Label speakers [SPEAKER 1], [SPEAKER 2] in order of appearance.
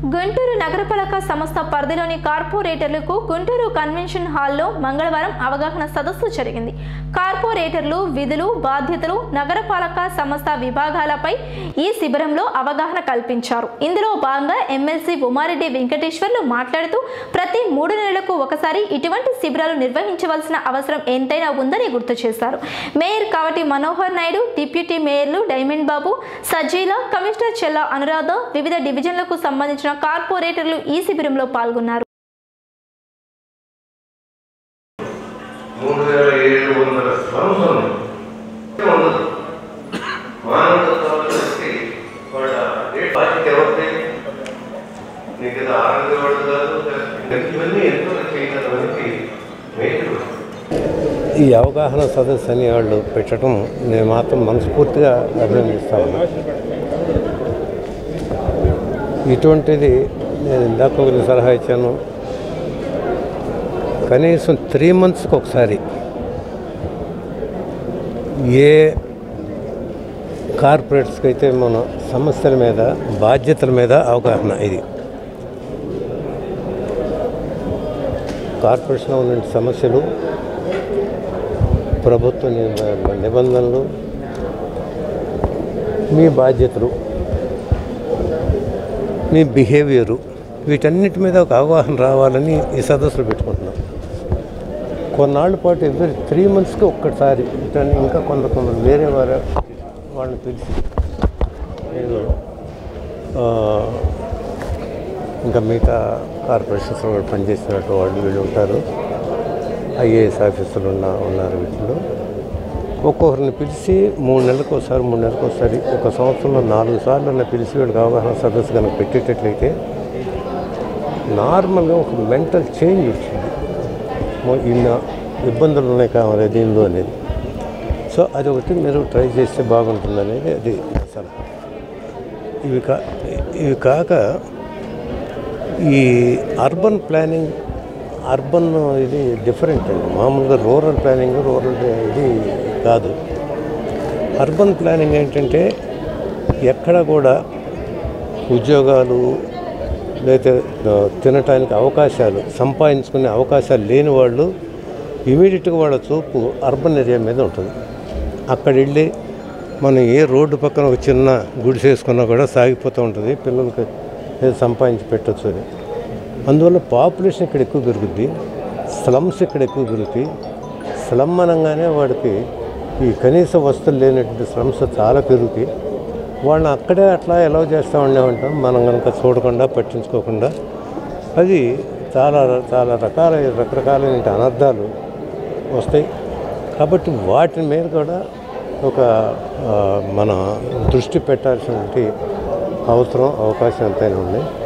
[SPEAKER 1] గుంటూరు నగరపాలక సంస్థ పరిధిలోని కార్పొరేటర్లకు గుంటూరు కన్వెన్షన్ హాల్లో మంగళవారం అవగాహన సదస్సు జరిగింది కార్పొరేటర్లు విధులు బాధ్యతలు నగరపాలక సంస్థ విభాగాలపై ఈ శిబిరంలో అవగాహన కల్పించారు ఇందులో భాగంగా ఎమ్మెల్సీ ఉమారెడ్డి వెంకటేశ్వర్లు మాట్లాడుతూ ప్రతి మూడు నెలలకు ఒకసారి ఇటువంటి శిబిరాలు నిర్వహించవలసిన అవసరం ఎంతైనా ఉందని గుర్తు చేశారు మేయర్ కావటి మనోహర్ నాయుడు డిప్యూటీ మేయర్లు డైమండ్ బాబు సజీల కమిషనర్ చెల్ల అనురాధ వివిధ డివిజన్లకు సంబంధించిన కార్పొరేటర్లు ఈ శిబిరంలో పాల్గొన్నారు
[SPEAKER 2] మూడు వేల ఏడు వందల స్లమ్స్ ఉన్నాయి ఉండదు మానవతత్వానికి వాళ్ళ రేట్ బాధ్యత ఎవరిది నీకు ఇది ఆరోగ్య వాళ్ళు కాదు ఇవన్నీ ఎంతో చేయగలవనికి మేతులు
[SPEAKER 3] ఈ అవగాహన సదస్సు అని వాళ్ళు పెట్టడం నేను మాత్రం మనస్ఫూర్తిగా అభినందిస్తా ఉన్నా ఇటువంటిది నేను ఇందాక ఒక సలహా ఇచ్చాను కనీసం త్రీ మంత్స్కి ఒకసారి ఏ కార్పొరేట్స్కి అయితే మన సమస్యల మీద బాధ్యతల మీద అవగాహన ఇది కార్పొరేషన్లో ఉన్న సమస్యలు ప్రభుత్వ నిబ- నిబంధనలు మీ బాధ్యతలు మీ బిహేవియరు వీటన్నిటి మీద ఒక అవగాహన రావాలని ఈ సదస్సులు పెట్టుకుంటున్నాం కొన్నాళ్ళ పాటు ఎవ్రీ త్రీ మంత్స్కి ఒక్కసారి ఇటన్ని ఇంకా కొంత కొంత వేరే వారు వాళ్ళని పిలిచి నేను ఆ, ఇంకా మిగతా కార్పొరేషన్స్లో కూడా పనిచేసినట్టు వాళ్ళు వీళ్ళు ఉంటారు ఐఏఎస్ ఆఫీసర్లు ఉన్న ఉన్నారు వీటిలో ఒక్కొక్కరిని పిలిచి మూడు నెలలకు ఒకసారి మూడు నెలలకు ఒకసారి ఒక సంవత్సరంలో నాలుగు సార్లు అన్న పిలిచి వీళ్ళకి అవగాహన సదస్సు కనుక పెట్టేటట్లయితే నార్మల్గా ఒక మెంటల్ చేంజ్ వచ్చింది మొ- ఇన్న ఇబ్బందులు ఉన్నాయి కావాలి దీనిలో అనేది సో అది ఒకటి మీరు ట్రై చేస్తే బాగుంటుంది అనేది అది నా సలహా ఇవి కా ఇవి కాక ఈ అర్బన్ ప్లానింగ్ అర్బన్ ఇది డిఫరెంట్ అండి మామూలుగా రూరల్ ప్లానింగ్ రూరల్ ఇది కాదు అర్బన్ ప్లానింగ్ ఏంటంటే ఎక్కడ కూడా ఉద్యోగాలు లేదా ఆ, తినటానికి అవకాశాలు సంపాదించుకునే అవకాశాలు లేని వాళ్ళు ఇమీడియట్గా వాళ్ళ చూపు అర్బన్ ఏరియా మీద ఉంటుంది అక్కడ వెళ్ళి మనం ఏ రోడ్డు పక్కన ఒక చిన్న గుడిసె వేసుకున్నా కూడా సాగిపోతూ ఉంటుంది పిల్లలకి ఏదో సంపాదించి పెట్టచ్చు అని అందువల్ల పాపులేషన్ ఇక్కడ ఎక్కువ పెరుగుద్ది స్లమ్స్ ఇక్కడ ఎక్కువ పెరుగుతాయి స్లమ్ అనగానే వాడికి ఈ కనీస వస్తువులు లేనటువంటి స్లమ్స్ చాలా పెరుగుతాయి వాళ్ళని అక్కడే అట్లా ఎలా చేస్తూ ఉండేమంటాం మనం కనుక చూడకుండా పట్టించుకోకుండా అది చాలా చాలా రకాల రకరకాలైన అనర్థాలు వస్తాయి కాబట్టి వాటి మీద కూడా ఒక ఆ, మన దృష్టి పెట్టాల్సినటువంటి అవసరం అవకాశం ఎంతైనా ఉంది